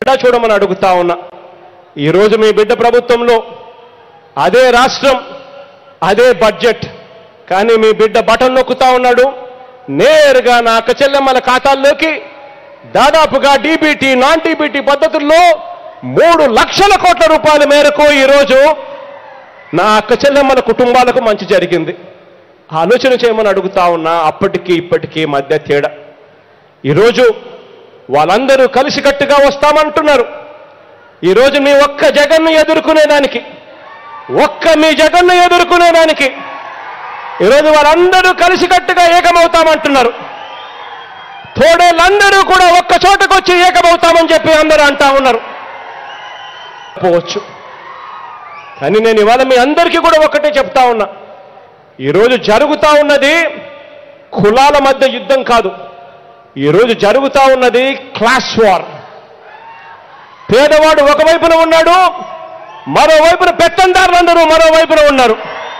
తేడా చూడమని అడుగుతా ఉన్నా ఈరోజు మీ బిడ్డ ప్రభుత్వంలో అదే రాష్ట్రం అదే బడ్జెట్ కానీ మీ బిడ్డ బటన్ నొక్కుతా ఉన్నాడు నేరుగా నా అక్క చెల్లెమ్మల ఖాతాల్లోకి దాదాపుగా డీబీటీ నాన్ డీబీటీ పద్ధతుల్లో మూడు లక్షల కోట్ల రూపాయల మేరకు ఈరోజు నా అక్క చెల్లెమ్మల కుటుంబాలకు మంచి జరిగింది ఆలోచన చేయమని అడుగుతా ఉన్నా అప్పటికి ఇప్పటికీ మధ్య తేడా ఈరోజు వాళ్ళందరూ కలిసికట్టుగా వస్తామంటున్నారు ఈరోజు మీ ఒక్క జగన్ను ఎదుర్కొనేదానికి ఒక్క మీ జగన్ను ఎదుర్కొనేదానికి ఈరోజు వాళ్ళందరూ కలిసికట్టుగా ఏకమవుతామంటున్నారు తోడేళ్ళందరూ కూడా ఒక్క చోటకు వచ్చి ఏకమవుతామని చెప్పి అందరూ అంటా ఉన్నారు పోవచ్చు కానీ నేను ఇవాళ మీ అందరికీ కూడా ఒకటే చెప్తా ఉన్నా ఈరోజు జరుగుతా ఉన్నది కులాల మధ్య యుద్ధం కాదు ఈరోజు జరుగుతా ఉన్నది క్లాస్ వార్ పేదవాడు ఒకవైపున ఉన్నాడు మరోవైపున పెత్తందారులందరూ మరోవైపున ఉన్నారు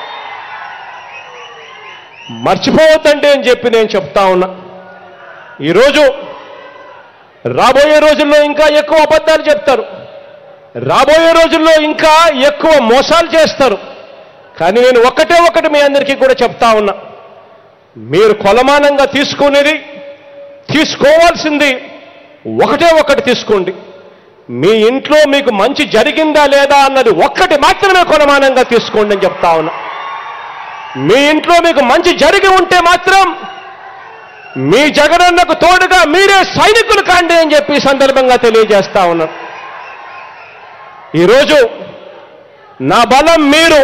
మర్చిపోవద్దండి అని చెప్పి నేను చెప్తా ఉన్నా ఈరోజు రాబోయే రోజుల్లో ఇంకా ఎక్కువ అబద్ధాలు చెప్తారు రాబోయే రోజుల్లో ఇంకా ఎక్కువ మోసాలు చేస్తారు కానీ నేను ఒకటే ఒకటి మీ అందరికీ కూడా చెప్తా ఉన్నా మీరు కొలమానంగా తీసుకునేది తీసుకోవాల్సింది ఒకటే ఒకటి తీసుకోండి మీ ఇంట్లో మీకు మంచి జరిగిందా లేదా అన్నది ఒక్కటి మాత్రమే కొలమానంగా తీసుకోండి అని చెప్తా ఉన్నా మీ ఇంట్లో మీకు మంచి జరిగి ఉంటే మాత్రం మీ జగనన్నకు తోడుగా మీరే సైనికులు కాండి అని చెప్పి ఈ సందర్భంగా తెలియజేస్తా ఉన్నాను ఈరోజు నా బలం మీరు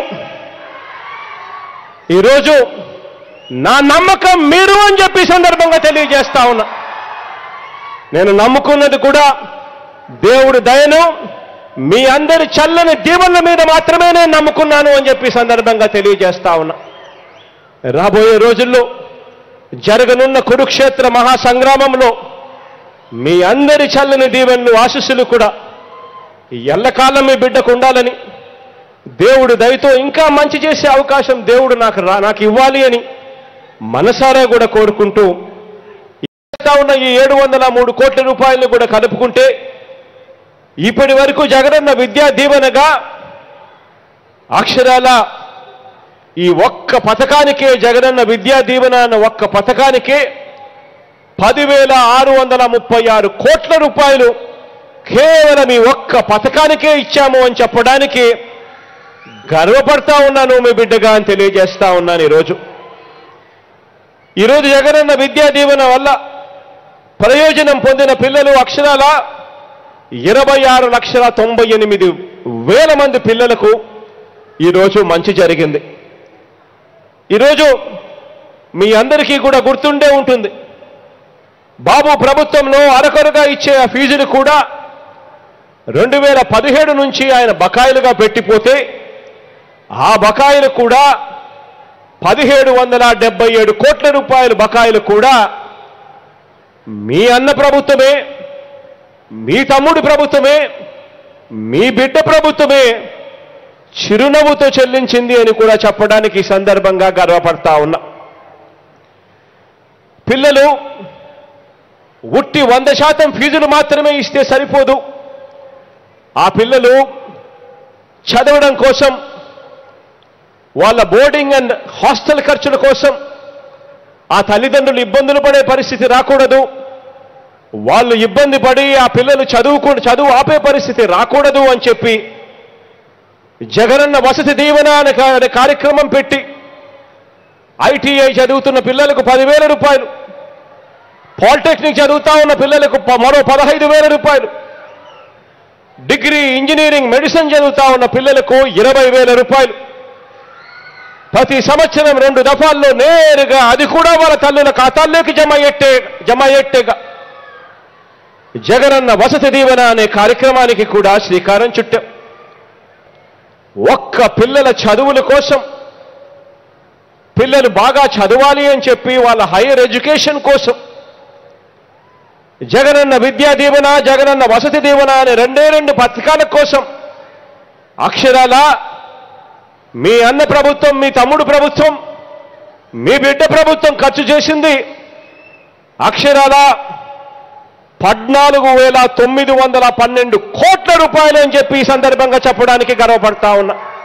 ఈరోజు నా నమ్మకం మీరు అని చెప్పి ఈ సందర్భంగా తెలియజేస్తా ఉన్నా నేను నమ్ముకున్నది కూడా దేవుడి దయను మీ అందరి చల్లని దీవెనల మీద మాత్రమే నేను నమ్ముకున్నాను అని చెప్పి ఈ సందర్భంగా తెలియజేస్తా ఉన్నా రాబోయే రోజుల్లో జరగనున్న కురుక్షేత్ర మహాసంగ్రామంలో మీ అందరి చల్లని దీవెనలు ఆశీస్సులు కూడా ఎల్లకాలం మీ బిడ్డకు ఉండాలని దేవుడు దయతో ఇంకా మంచి చేసే అవకాశం దేవుడు నాకు రా నాకు ఇవ్వాలి అని మనసారా కూడా కోరుకుంటూ ఇస్తా ఉన్న ఈ ఏడు వందల మూడు కోట్ల రూపాయలను కూడా కలుపుకుంటే ఇప్పటి వరకు జగనన్న విద్యా దీవెనగా అక్షరాల ఈ ఒక్క పథకానికే జగనన్న విద్యా దీవెన అన్న ఒక్క పథకానికే పదివేల ఆరు వందల ముప్పై ఆరు కోట్ల రూపాయలు కేవలం ఈ ఒక్క పథకానికే ఇచ్చాము అని చెప్పడానికి గర్వపడతా ఉన్నాను మీ బిడ్డగా అని తెలియజేస్తా ఉన్నాను ఈరోజు ఈరోజు జగనన్న విద్యా దీవెన వల్ల ప్రయోజనం పొందిన పిల్లలు అక్షరాల ఇరవై ఆరు లక్షల తొంభై ఎనిమిది వేల మంది పిల్లలకు ఈరోజు మంచి జరిగింది ఈరోజు మీ అందరికీ కూడా గుర్తుండే ఉంటుంది బాబు ప్రభుత్వంలో అరకొరగా ఇచ్చే ఆ ఫీజులు కూడా రెండు వేల పదిహేడు నుంచి ఆయన బకాయిలుగా పెట్టిపోతే ఆ బకాయిలు కూడా పదిహేడు వందల డెబ్బై ఏడు కోట్ల రూపాయల బకాయిలు కూడా మీ అన్న ప్రభుత్వమే మీ తమ్ముడు ప్రభుత్వమే మీ బిడ్డ ప్రభుత్వమే చిరునవ్వుతో చెల్లించింది అని కూడా చెప్పడానికి ఈ సందర్భంగా గర్వపడతా ఉన్నా పిల్లలు ఉట్టి వంద శాతం ఫీజులు మాత్రమే ఇస్తే సరిపోదు ఆ పిల్లలు చదవడం కోసం వాళ్ళ బోర్డింగ్ అండ్ హాస్టల్ ఖర్చుల కోసం ఆ తల్లిదండ్రులు ఇబ్బందులు పడే పరిస్థితి రాకూడదు వాళ్ళు ఇబ్బంది పడి ఆ పిల్లలు చదువుకు చదువు ఆపే పరిస్థితి రాకూడదు అని చెప్పి జగనన్న వసతి దీవెన అనే కా- అనే కార్యక్రమం పెట్టి ఐటీఐ చదువుతున్న పిల్లలకు పదివేల రూపాయలు పాలిటెక్నిక్ చదువుతా ఉన్న పిల్లలకు ప- మరో పదహైదు వేల రూపాయలు డిగ్రీ ఇంజనీరింగ్ మెడిసిన్ చదువుతా ఉన్న పిల్లలకు ఇరవై వేల రూపాయలు ప్రతి సంవత్సరం రెండు దఫాల్లో నేరుగా అది కూడా వాళ్ళ తల్లుల ఖాతాల్లోకి జమ అయ్యేట్టే జమ అయ్యేట్టేగా జగనన్న వసతి దీవెన అనే కార్యక్రమానికి కూడా శ్రీకారం చుట్టాం ఒక్క పిల్లల చదువుల కోసం పిల్లలు బాగా చదవాలి అని చెప్పి వాళ్ళ హైయర్ ఎడ్యుకేషన్ కోసం జగనన్న విద్యా దీవెన జగనన్న వసతి దీవెన అనే రెండే రెండు పథకాల కోసం అక్షరాల మీ అన్న ప్రభుత్వం మీ తమ్ముడు ప్రభుత్వం మీ బిడ్డ ప్రభుత్వం ఖర్చు చేసింది అక్షరాల పద్నాలుగు వేల తొమ్మిది వందల పన్నెండు కోట్ల రూపాయలు అని చెప్పి ఈ సందర్భంగా చెప్పడానికి గర్వపడతా ఉన్నా